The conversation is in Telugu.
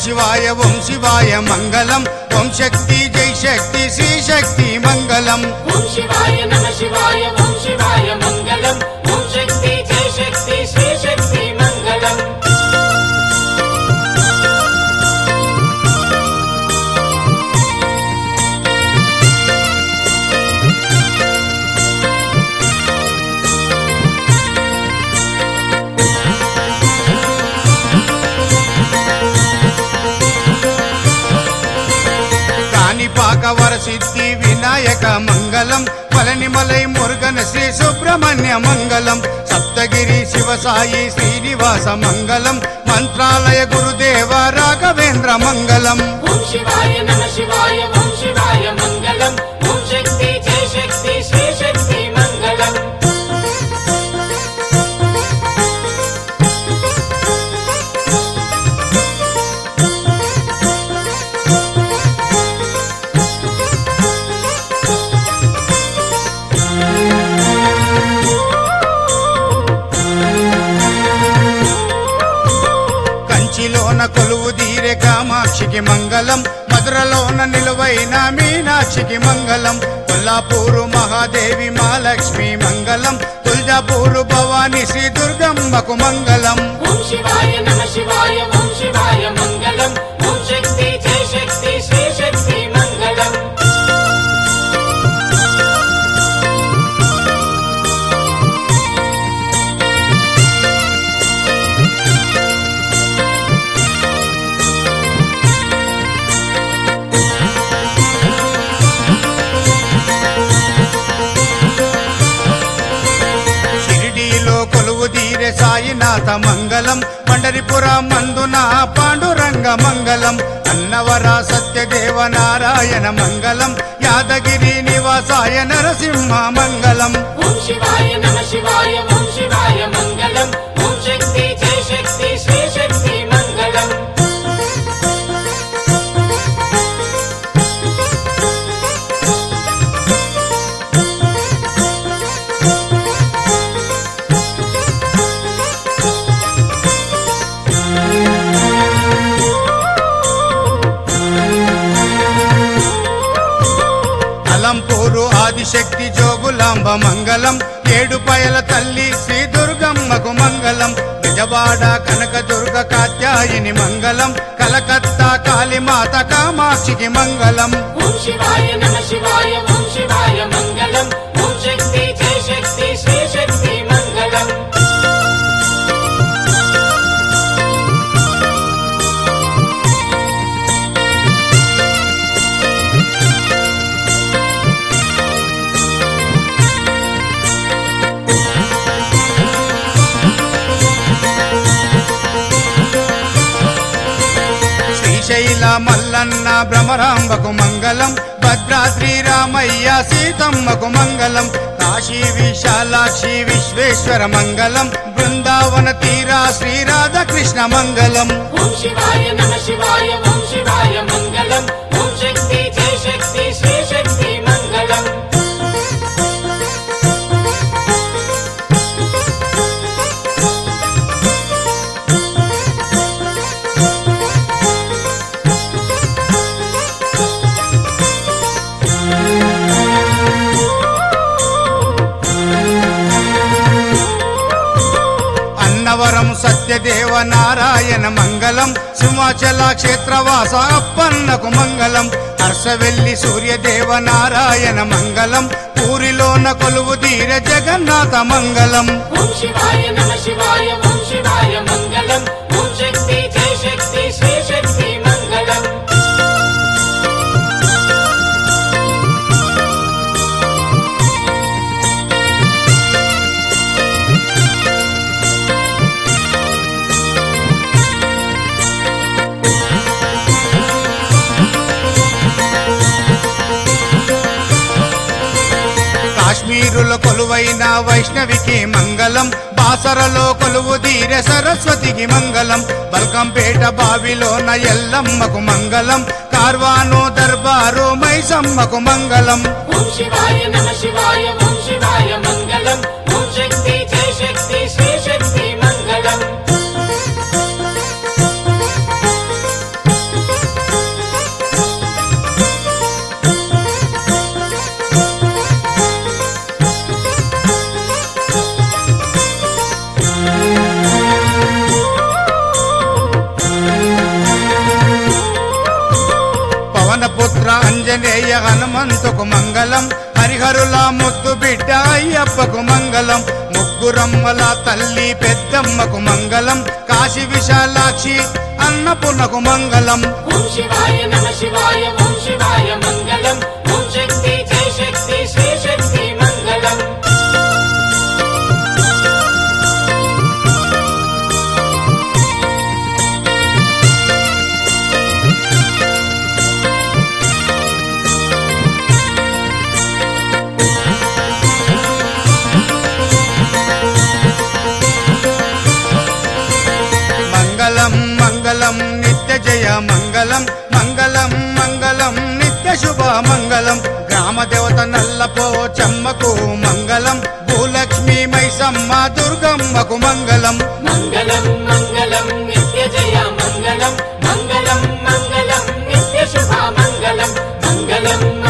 శివాయ ఓం శివాయ మంగళం ఓం శక్తి జై శక్తి శ్రీ శక్తి మంగళం ఓం శివాయ నమ శివాయ ఓం శివాయ మంగళం ఓం శక్తి జై శక్తి శ్రీ శక్తి మంగళం కాణిపాక వరసిద్ధి వినాయక మంగళం పళనిమలై మురుగన శ్రీ సుబ్రహ్మణ్య మంగళం సప్తగిరి శివసాయి శ్రీనివాస మంగళం మంత్రాలయ గురుదేవ రాఘవేంద్ర మంగళం ఓం శివాయ నమ శివాయ ఓం శివాయ మంగళం ఓం శక్తి జై శక్తి శ్రీ శక్తి మంగళం కంచిలోన కొలువు దీరె కామాక్షికి మంగళం మధురలోన నిలువైన మీనాక్షికి మంగళం కొల్లాపూరు మహాదేవి మహాలక్ష్మి మంగళం తుల్జాపూరు భవాని శ్రీ దుర్గమ్మకు మంగళం ఓం శివాయ నమ శివాయ ఓం శివాయ మంగళం ఓం శక్తి జై శక్తి శ్రీ శక్తి మంగళం షిరిడీలో కొలువు దీరె సాయినాథ మంగళం పండరిపుర మందున పాండురంగ మంగళం అన్నవర సత్యదేవ నారాయణ మంగళం యాదగిరి నివాసాయ నరసింహ మంగళం ఓం శివాయ నమ శివాయ ఓం శివాయ మంగళం ఓం శక్తి జై శక్తి శ్రీ శక్తి మంగళం అలంపూరు ఆదిశక్తి జోగులాంబ మంగళం ఏడుపయల తల్లి శ్రీ దుర్గమ్మకు మంగళం నిజవాడ కనకదుర్గ కాత్యాయిని మంగళం కలకత్తా కాళీమాత కామాక్షికి మంగళం ఓం శివాయ నమ శివాయ ఓం శివాయ మంగళం ఓం శక్తి జై శక్తి శ్రీ శక్తి మంగళం శ్రీశైల మల్లన్న భ్రమరాంబకు మంగళం భద్రాద్రి రామయ్య సీతమ్మకు మంగళం కాశీ విశాలాక్షి విశ్వేశ్వర మంగళం బృందావన తీరా శ్రీ రాధాకృష్ణ మంగళం ఓం శివాయ నమ శివాయ ఓం శివాయ మంగళం ఓం శక్తి జై శక్తి శ్రీ శక్తి మంగళం అన్నవరం సత్యదేవ నారాయణ మంగళం సింహాచల క్షేత్రవాస అప్పన్నకు మంగళం హర్షవెల్లి సూర్యదేవ నారాయణ మంగళం పూరిలోన కొలువు తీర జగన్నాథ మంగళం ఓం శివాయ నమ శివాయ ఓం శివాయ మంగళం ఓం శక్తి జై శక్తి శ్రీ శక్తి మంగళం కాశ్మీరులో కొలువైన వైష్ణవికి మంగళం బాసరలో కొలువు తీర సరస్వతికి మంగళం బల్కంపేట బావిలోన ఎల్లమ్మకు మంగళం కార్వాను దర్బారు మైసమ్మకు మంగళం ఓం శివాయ నమ శివాయ ఓం శివాయ మంగళం ఓం శక్తి జై శక్తి శ్రీ శక్తి మంగళం ఆంజనేయ హనుమంతుకు మంగళం హరిహరుల ముద్దు బిడ్డ అయ్యప్పకు మంగళం ముగ్గురమ్మల తల్లి పెద్దమ్మకు మంగళం కాశీ విశాలాక్షి అన్నపూర్ణకు మంగళం ఓం శివాయ నమ శివాయ ఓం శివాయ మంగళం ఓం శక్తి జై శక్తి శ్రీ శక్తి మంగళం మంగళం మంగళం నిత్య జయ మంగళం మంగళం మంగళం నిత్య శుభ మంగళం గ్రామ దేవత నల్లపో చెమ్మకు మంగళం భూలక్ష్మి మైసమ్మ దుర్గమ్మకు మంగళం మంగళం మంగళం నిత్య జయ మంగళం మంగళం మంగళం నిత్య శుభ మంగళం మంగళం